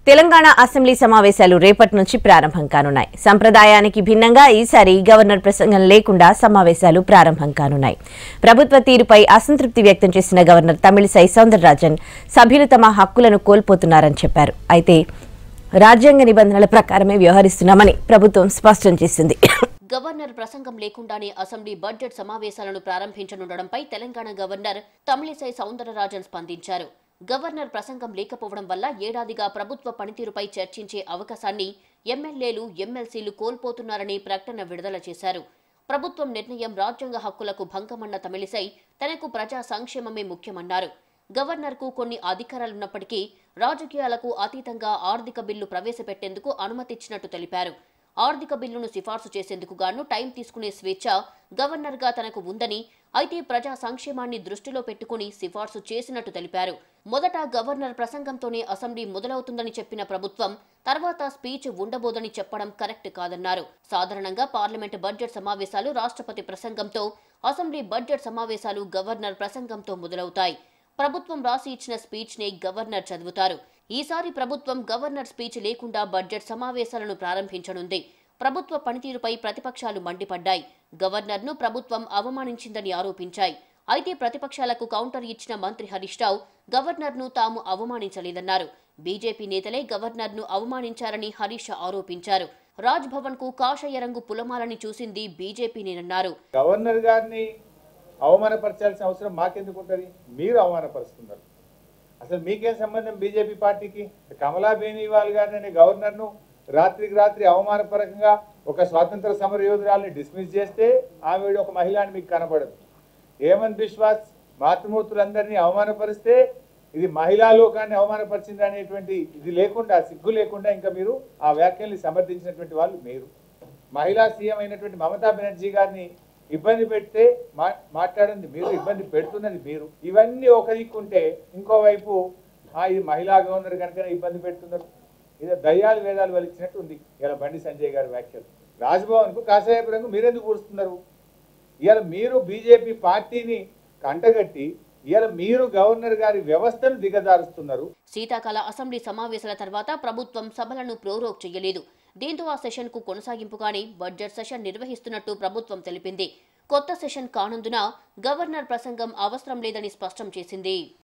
Telangana assembly సమావేశాలు రేపటి నుంచి ప్రారంభం కానున్నాయి సంప్రదాయానికి భిన్నంగా ఈసారి గవర్నర్ ప్రసంగం లేకుండా సమావేశాలు ప్రారంభం కానున్నాయి ప్రభుత్వ తీరుపై అసంతృప్తి వ్యక్తం చేసిన గవర్నర్ తమిళిసై సౌందరరాజన్ సభ్యులు తమ హక్కులను కోల్పోతున్నారని చెప్పారు అయితే రాజ్యాంగ నిబంధనల ప్రకారమే వ్యవహరిస్తున్నామని ప్రభుత్వం స్పష్టం చేసింది గవర్నర్ ప్రసంగం లేకుండానే అసెంబ్లీ బడ్జెట్ సమావేశాలను ప్రారంభించనుండడంపై తెలంగాణ గవర్నర్ తమిళిసై సౌందరరాజన్ స్పందించారు గవర్నర్ ప్రసంగం లేకపోవడం వల్ల ఏడాదిగా ప్రభుత్వ పనితీరుపై చర్చించే అవకాశాన్ని ఎమ్మెల్యేలు ఎమ్మెల్సీలు కోల్పోతున్నారని ప్రకటన విడుదల చేశారు ప్రభుత్వం నిర్ణయం రాజ్యాంగ హక్కులకు భంగమన్న తమిళిసై తనకు ప్రజా సంక్షేమమే ముఖ్యమన్నారు గవర్నర్కు కొన్ని అధికారాలున్నప్పటికీ రాజకీయాలకు అతీతంగా ఆర్థిక బిల్లు ప్రవేశపెట్టేందుకు అనుమతిచ్చినట్టు తెలిపారు ఆర్థిక బిల్లును సిఫార్సు చేసేందుకు గాను టైం తీసుకునే స్వేచ్ఛ గవర్నర్గా తనకు ఉందని అయితే ప్రజా సంక్షేమాన్ని దృష్టిలో పెట్టుకుని సిఫార్సు చేసినట్టు తెలిపారు మొదట గవర్నర్ ప్రసంగంతోనే అసెంబ్లీ మొదలవుతుందని చెప్పిన ప్రభుత్వం తర్వాత స్పీచ్ ఉండబోదని చెప్పడం కరెక్ట్ కాదన్నారు సాధారణంగా పార్లమెంట్ బడ్జెట్ సమావేశాలు రాష్ట్రపతి ప్రసంగంతో అసెంబ్లీ బడ్జెట్ సమావేశాలు గవర్నర్ ప్రసంగంతో మొదలవుతాయి ప్రభుత్వం రాసి ఇచ్చిన స్పీచ్ ని గవర్నర్ చదువుతారు ఈసారి ప్రభుత్వం గవర్నర్ స్పీచ్ లేకుండా బడ్జెట్ సమావేశాలను ప్రారంభించనుంది ప్రభుత్వ పనితీరుపై ప్రతిపక్షాలు మండిపడ్డాయి గవర్నర్ను ప్రభుత్వం అవమానించిందని ఆరోపించాయి అయితే ప్రతిపక్షాలకు కౌంటర్ ఇచ్చిన మంత్రి హరీష్ రావు గవర్నర్ను తాము అవమానించలేదన్నారు బీజేపీ నేతలే గవర్నర్ను అవమానించారని హరీష్ ఆరోపించారు రాజ్ భవన్ కు కాషాయ రంగు పులమాలని చూసింది బీజేపీనేనన్నారు గవర్నర్ గారిని అవమానపరచాల్సిన అవసరం మాకెందుకు ఉంటుంది మీరు అవమానపరుస్తున్నారు అసలు మీకేం సంబంధం బీజేపీ పార్టీకి కమలా బేనీవాల్ గారిని అనే గవర్నర్ను రాత్రికి రాత్రి అవమానపరంగా ఒక స్వాతంత్ర సమర యోధురాల్ని డిస్మిస్ చేస్తే ఆవిడ ఒక మహిళ అని మీకు కనబడదు హేమంత్ బిశ్వాస్ మాతృమూర్తులందరినీ అవమానపరిస్తే ఇది మహిళా లోకాన్ని అవమానపరిచింది అనేటువంటి ఇది లేకుండా సిగ్గు లేకుండా ఇంకా మీరు ఆ వ్యాఖ్యల్ని సమర్థించినటువంటి వాళ్ళు మీరు మహిళా సీఎం అయినటువంటి మమతా బెనర్జీ గారిని ఇబ్బంది పెడితే మా మాట్లాడింది మీరు ఇబ్బంది పెడుతున్నది మీరు ఇవన్నీ ఒక దిక్కుంటే ఇంకోవైపు ఆ, ఇది మహిళా గవర్నర్ కనుక ఇబ్బంది పెడుతున్నారు ఇది దయ్యాలు వేదాలు వలిచినట్టు ఉంది ఇలా బండి సంజయ్ గారి వ్యాఖ్యలు రాజ్భవన్కు కాషాయపు రంగు మీరెందుకు కూరుస్తున్నారు ఇవాళ మీరు బీజేపీ పార్టీని కంటగట్టి ఇవాళ మీరు గవర్నర్ గారి వ్యవస్థను దిగజారుస్తున్నారు శీతాకాల అసెంబ్లీ సమావేశాల తర్వాత ప్రభుత్వం సభలను ప్రోరోగ్ చేయలేదు దీంతో ఆ సెషన్ కు కొనసాగింపుగానే బడ్జెట్ సెషన్ నిర్వహిస్తున్నట్టు ప్రభుత్వం తెలిపింది కొత్త సెషన్ కానుందున గవర్నర్ ప్రసంగం అవసరం లేదని స్పష్టం చేసింది